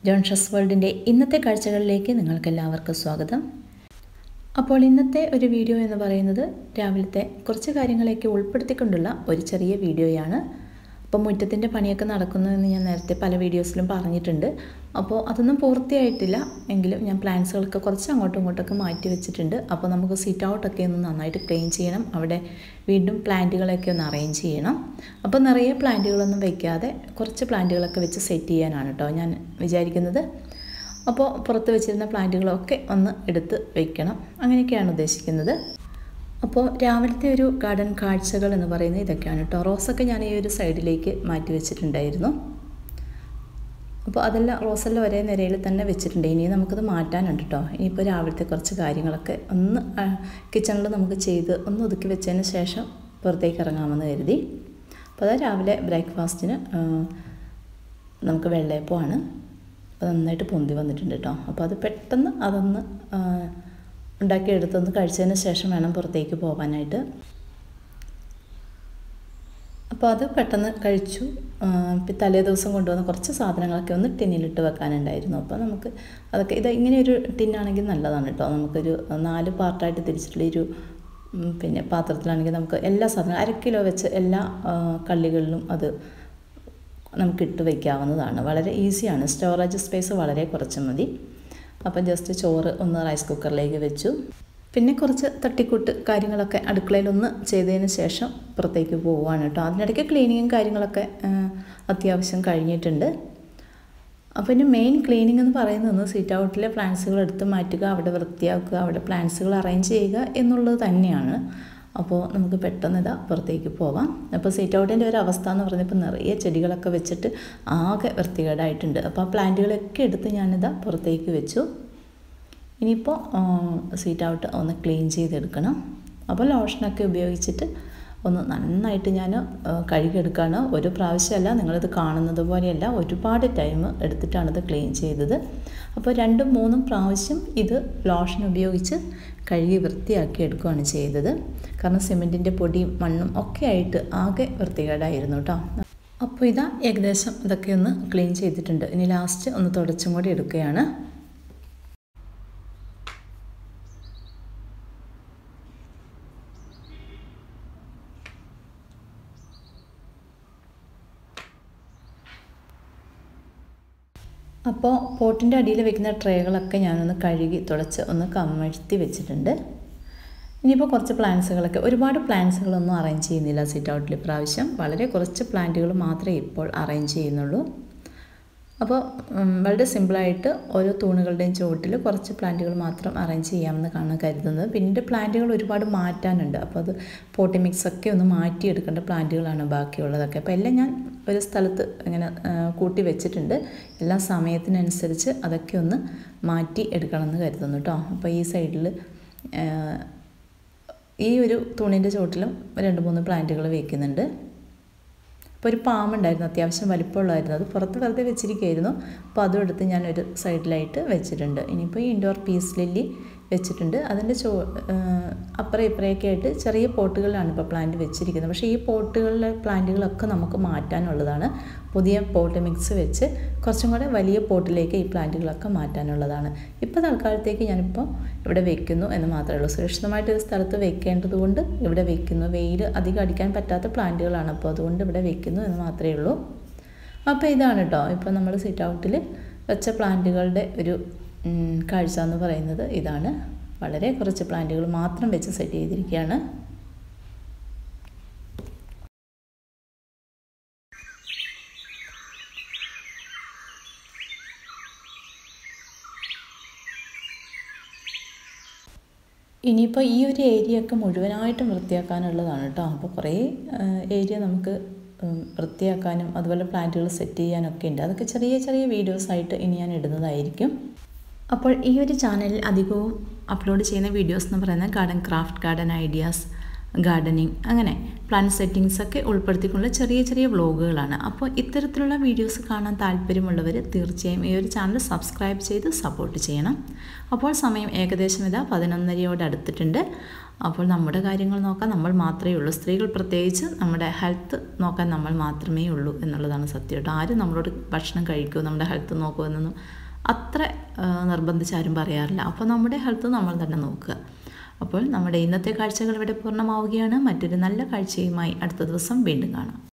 ജോൺഷസ് വേൾഡിൻ്റെ ഇന്നത്തെ കാഴ്ചകളിലേക്ക് നിങ്ങൾക്കെല്ലാവർക്കും സ്വാഗതം അപ്പോൾ ഇന്നത്തെ ഒരു വീഡിയോ എന്ന് പറയുന്നത് രാവിലത്തെ കുറച്ച് കാര്യങ്ങളൊക്കെ ഉൾപ്പെടുത്തിക്കൊണ്ടുള്ള ഒരു ചെറിയ വീഡിയോയാണ് അപ്പോൾ മുറ്റത്തിൻ്റെ പണിയൊക്കെ നടക്കുന്നതെന്ന് ഞാൻ നേരത്തെ പല വീഡിയോസിലും പറഞ്ഞിട്ടുണ്ട് അപ്പോൾ അതൊന്നും പൂർത്തിയായിട്ടില്ല എങ്കിലും ഞാൻ പ്ലാന്റ്സുകളൊക്കെ കുറച്ച് അങ്ങോട്ടും ഇങ്ങോട്ടൊക്കെ മാറ്റി വെച്ചിട്ടുണ്ട് അപ്പോൾ നമുക്ക് സീറ്റ് ഔട്ടൊക്കെ ഒന്ന് നന്നായിട്ട് ക്ലീൻ ചെയ്യണം അവിടെ വീണ്ടും പ്ലാന്റുകളൊക്കെ ഒന്ന് അറേഞ്ച് ചെയ്യണം അപ്പോൾ നിറയെ പ്ലാന്റുകളൊന്നും വയ്ക്കാതെ കുറച്ച് പ്ലാന്റുകളൊക്കെ വെച്ച് സെറ്റ് ചെയ്യാനാണ് കേട്ടോ ഞാൻ വിചാരിക്കുന്നത് അപ്പോൾ പുറത്ത് വെച്ചിരുന്ന പ്ലാന്റുകളൊക്കെ ഒന്ന് എടുത്ത് വയ്ക്കണം അങ്ങനെയൊക്കെയാണ് ഉദ്ദേശിക്കുന്നത് അപ്പോൾ രാവിലത്തെ ഒരു ഗാർഡൻ കാഴ്ചകൾ എന്ന് പറയുന്നത് ഇതൊക്കെയാണ് കേട്ടോ റോസൊക്കെ ഞാൻ ഈ ഒരു സൈഡിലേക്ക് മാറ്റി വെച്ചിട്ടുണ്ടായിരുന്നു അപ്പോൾ അതെല്ലാം റോസെല്ലാം ഒരേ നിരയിൽ തന്നെ വെച്ചിട്ടുണ്ട് ഇനി നമുക്കത് മാറ്റാനുണ്ട് കേട്ടോ ഇനിയിപ്പോൾ രാവിലത്തെ കുറച്ച് കാര്യങ്ങളൊക്കെ ഒന്ന് കിച്ചണിൽ നമുക്ക് ചെയ്ത് ഒന്ന് ഒതുക്കി വെച്ചതിന് ശേഷം പുറത്തേക്ക് ഇറങ്ങാമെന്ന് കരുതി അപ്പോൾ അത് രാവിലെ ബ്രേക്ക്ഫാസ്റ്റിന് നമുക്ക് വെള്ളയപ്പമാണ് അത് നന്നായിട്ട് പൊന്തി വന്നിട്ടുണ്ട് കേട്ടോ അപ്പോൾ അത് പെട്ടെന്ന് അതൊന്ന് ഉണ്ടാക്കിയെടുത്തൊന്ന് കഴിച്ചതിന് ശേഷം വേണം പുറത്തേക്ക് പോകാനായിട്ട് അപ്പോൾ അത് പെട്ടെന്ന് കഴിച്ചു തലേ ദിവസം കൊണ്ടുവന്ന കുറച്ച് സാധനങ്ങളൊക്കെ ഒന്ന് ടിന്നിലിട്ട് വെക്കാനുണ്ടായിരുന്നു അപ്പോൾ നമുക്ക് അതൊക്കെ ഇത് ഇങ്ങനെ ഒരു ടിന്നാണെങ്കിൽ നല്ലതാണ് കേട്ടോ നമുക്കൊരു നാല് പാർട്ടായിട്ട് തിരിച്ചിട്ടുള്ള ഒരു പിന്നെ പാത്രത്തിലാണെങ്കിൽ നമുക്ക് എല്ലാ സാധനവും അര കിലോ വെച്ച് എല്ലാ കള്ളികളിലും അത് നമുക്ക് ഇട്ട് വയ്ക്കാവുന്നതാണ് വളരെ ഈസിയാണ് സ്റ്റോറേജ് സ്പേസ് വളരെ കുറച്ച് മതി അപ്പം ജസ്റ്റ് ചോറ് ഒന്ന് റൈസ് കുക്കറിലേക്ക് വെച്ചു പിന്നെ കുറച്ച് തട്ടിക്കൂട്ട് കാര്യങ്ങളൊക്കെ അടുക്കളയിലൊന്ന് ചെയ്തതിന് ശേഷം പുറത്തേക്ക് പോവുകയാണ് കേട്ടോ അതിനിടയ്ക്ക് ക്ലീനിങ്ങും കാര്യങ്ങളൊക്കെ അത്യാവശ്യം കഴിഞ്ഞിട്ടുണ്ട് അപ്പോൾ ഇനി മെയിൻ ക്ലീനിങ് എന്ന് പറയുന്നത് സീറ്റ് ഔട്ടിലെ പ്ലാന്റ്സുകൾ എടുത്ത് മാറ്റുക അവിടെ വൃത്തിയാക്കുക അവിടെ പ്ലാന്റ്സുകൾ അറേഞ്ച് ചെയ്യുക എന്നുള്ളത് തന്നെയാണ് അപ്പോൾ നമുക്ക് പെട്ടെന്ന് ഇതാ പുറത്തേക്ക് പോവാം അപ്പോൾ സീറ്റ് ഔട്ടിൻ്റെ ഒരു അവസ്ഥ എന്ന് പറഞ്ഞപ്പോൾ നിറയെ ചെടികളൊക്കെ വെച്ചിട്ട് ആകെ വൃത്തികേടായിട്ടുണ്ട് അപ്പോൾ ആ പ്ലാന്റുകളൊക്കെ എടുത്ത് ഞാനിതാ പുറത്തേക്ക് വെച്ചു ഇനിയിപ്പോൾ സീറ്റ് ഔട്ട് ഒന്ന് ക്ലീൻ ചെയ്തെടുക്കണം അപ്പോൾ ലോഷനൊക്കെ ഉപയോഗിച്ചിട്ട് ഒന്ന് നന്നായിട്ട് ഞാൻ കഴുകിയെടുക്കുകയാണ് ഒരു പ്രാവശ്യമല്ല നിങ്ങളിത് കാണുന്നത് പോലെയല്ല ഒരുപാട് ടൈം എടുത്തിട്ടാണിത് ക്ലീൻ ചെയ്തത് അപ്പോൾ രണ്ടും മൂന്നും പ്രാവശ്യം ഇത് ലോഷൻ ഉപയോഗിച്ച് കഴുകി വൃത്തിയാക്കി എടുക്കുകയാണ് ചെയ്തത് കാരണം സിമെൻറ്റിൻ്റെ പൊടിയും മണ്ണും ഒക്കെ ആയിട്ട് ആകെ വൃത്തികേടായിരുന്നു കേട്ടോ അപ്പോൾ ഇതാ ഏകദേശം ഇതൊക്കെ ഒന്ന് ക്ലീൻ ചെയ്തിട്ടുണ്ട് ഇനി ലാസ്റ്റ് ഒന്ന് തുടച്ചും കൂടി എടുക്കുകയാണ് അപ്പോൾ പോട്ടിൻ്റെ അടിയിൽ വെക്കുന്ന ട്രേകളൊക്കെ ഞാനൊന്ന് കഴുകി തുടച്ച് ഒന്ന് കമഴ്ത്തി വെച്ചിട്ടുണ്ട് ഇനിയിപ്പോൾ കുറച്ച് പ്ലാന്റ്സുകളൊക്കെ ഒരുപാട് പ്ലാന്റ്സുകളൊന്നും അറേഞ്ച് ചെയ്യുന്നില്ല സിറ്റ് ഔട്ടിൽ പ്രാവശ്യം വളരെ കുറച്ച് പ്ലാന്റുകൾ മാത്രമേ ഇപ്പോൾ അറേഞ്ച് ചെയ്യുന്നുള്ളൂ അപ്പോൾ വളരെ സിമ്പിളായിട്ട് ഓരോ തൂണുകളുടെയും ചുവട്ടിൽ കുറച്ച് പ്ലാന്റുകൾ മാത്രം അറേഞ്ച് ചെയ്യാമെന്ന് കാണാൻ കരുതുന്നത് പിന്നീട് പ്ലാന്റുകൾ ഒരുപാട് മാറ്റാനുണ്ട് അപ്പോൾ അത് പോട്ടി മിക്സ് ഒക്കെ ഒന്ന് മാറ്റിയെടുക്കേണ്ട പ്ലാന്റുകളാണ് ബാക്കിയുള്ളതൊക്കെ അപ്പോൾ എല്ലാം ഞാൻ ഒരു സ്ഥലത്ത് ഇങ്ങനെ കൂട്ടി വെച്ചിട്ടുണ്ട് എല്ലാ സമയത്തിനനുസരിച്ച് അതൊക്കെ ഒന്ന് മാറ്റി എടുക്കണമെന്ന് കരുതുന്നു കേട്ടോ അപ്പോൾ ഈ സൈഡിൽ ഈ ഒരു തുണിൻ്റെ ചുവട്ടിലും രണ്ട് മൂന്ന് പ്ലാന്റുകൾ വയ്ക്കുന്നുണ്ട് അപ്പോൾ ഒരു പാമ്പുണ്ടായിരുന്നു അത്യാവശ്യം വലിപ്പമുള്ളതായിരുന്നു അത് പുറത്ത് വെറുതെ വെച്ചിരിക്കുകയായിരുന്നു അപ്പോൾ അതും എടുത്ത് ഞാൻ ഒരു സൈഡിലായിട്ട് വെച്ചിട്ടുണ്ട് ഇനിയിപ്പോൾ ഈ ഇൻഡോർ പീസ് ലില്ലി വെച്ചിട്ടുണ്ട് അതിൻ്റെ ചോ അപ്പുറം ഇപ്പുറയൊക്കെ ആയിട്ട് ചെറിയ പോട്ടുകളിലാണ് ഇപ്പോൾ പ്ലാന്റ് വെച്ചിരിക്കുന്നത് പക്ഷേ ഈ പോട്ടുകളിലെ പ്ലാന്റുകളൊക്കെ നമുക്ക് മാറ്റാനുള്ളതാണ് പുതിയ പോട്ട് മിക്സ് വെച്ച് കുറച്ചും കൂടെ വലിയ പോട്ടിലേക്ക് ഈ പ്ലാന്റുകളൊക്കെ മാറ്റാനുള്ളതാണ് ഇപ്പോൾ തൽക്കാലത്തേക്ക് ഞാനിപ്പോൾ ഇവിടെ വെക്കുന്നു എന്ന് മാത്രമേ ഉള്ളൂ സുരക്ഷിതമായിട്ട് ഒരു സ്ഥലത്ത് വെക്കേണ്ടത് കൊണ്ട് ഇവിടെ വെക്കുന്നു വെയിൽ അധികം അടിക്കാൻ പറ്റാത്ത പ്ലാന്റുകളാണ് അപ്പോൾ അതുകൊണ്ട് ഇവിടെ വെക്കുന്നു എന്ന് മാത്രമേ ഉള്ളൂ അപ്പോൾ ഇതാണ് കേട്ടോ ഇപ്പോൾ നമ്മൾ സിറ്റ് ഔട്ടിൽ വെച്ച പ്ലാന്റുകളുടെ ഒരു കാഴ്ച എന്ന് പറയുന്നത് ഇതാണ് വളരെ കുറച്ച് പ്ലാന്റുകൾ മാത്രം വെച്ച് സെറ്റ് ചെയ്തിരിക്കുകയാണ് ഇനിയിപ്പോൾ ഈ ഒരു ഏരിയ ഒക്കെ മുഴുവനായിട്ടും വൃത്തിയാക്കാനുള്ളതാണ് കേട്ടോ അപ്പോൾ കുറേ ഏരിയ നമുക്ക് വൃത്തിയാക്കാനും അതുപോലെ പ്ലാന്റുകൾ സെറ്റ് ചെയ്യാനൊക്കെ ഉണ്ട് അതൊക്കെ ചെറിയ ചെറിയ വീഡിയോസായിട്ട് ഇനി ഞാൻ ഇടുന്നതായിരിക്കും അപ്പോൾ ഈ ഒരു ചാനലിൽ അധികവും അപ്ലോഡ് ചെയ്യുന്ന വീഡിയോസ് എന്ന് പറയുന്നത് garden craft garden ideas gardening അങ്ങനെ പ്ലാൻ സെറ്റിങ്സ് ഒക്കെ ഉൾപ്പെടുത്തിക്കൊണ്ടുള്ള ചെറിയ ചെറിയ വ്ളോഗുകളാണ് അപ്പോൾ ഇത്തരത്തിലുള്ള വീഡിയോസ് കാണാൻ താല്പര്യമുള്ളവർ തീർച്ചയായും ഈ ഒരു ചാനൽ സബ്സ്ക്രൈബ് ചെയ്ത് സപ്പോർട്ട് ചെയ്യണം അപ്പോൾ സമയം ഏകദേശം ഇതാ പതിനൊന്നരയോട് അടുത്തിട്ടുണ്ട് അപ്പോൾ നമ്മുടെ കാര്യങ്ങൾ നോക്കാൻ നമ്മൾ മാത്രമേ ഉള്ളൂ സ്ത്രീകൾ പ്രത്യേകിച്ച് നമ്മുടെ ഹെൽത്ത് നോക്കാൻ നമ്മൾ മാത്രമേ ഉള്ളൂ എന്നുള്ളതാണ് സത്യം കേട്ടോ ആരും നമ്മളോട് ഭക്ഷണം കഴിക്കുമോ നമ്മുടെ ഹെൽത്ത് നോക്കുമോ എന്നൊന്നും അത്ര നിർബന്ധിച്ച് ആരും പറയാറില്ല അപ്പോൾ നമ്മുടെ ഹെൽത്ത് നമ്മൾ തന്നെ നോക്കുക അപ്പോൾ നമ്മുടെ ഇന്നത്തെ കാഴ്ചകൾ ഇവിടെ പൂർണ്ണമാവുകയാണ് മറ്റൊരു നല്ല കാഴ്ചയുമായി അടുത്ത ദിവസം വീണ്ടും കാണാം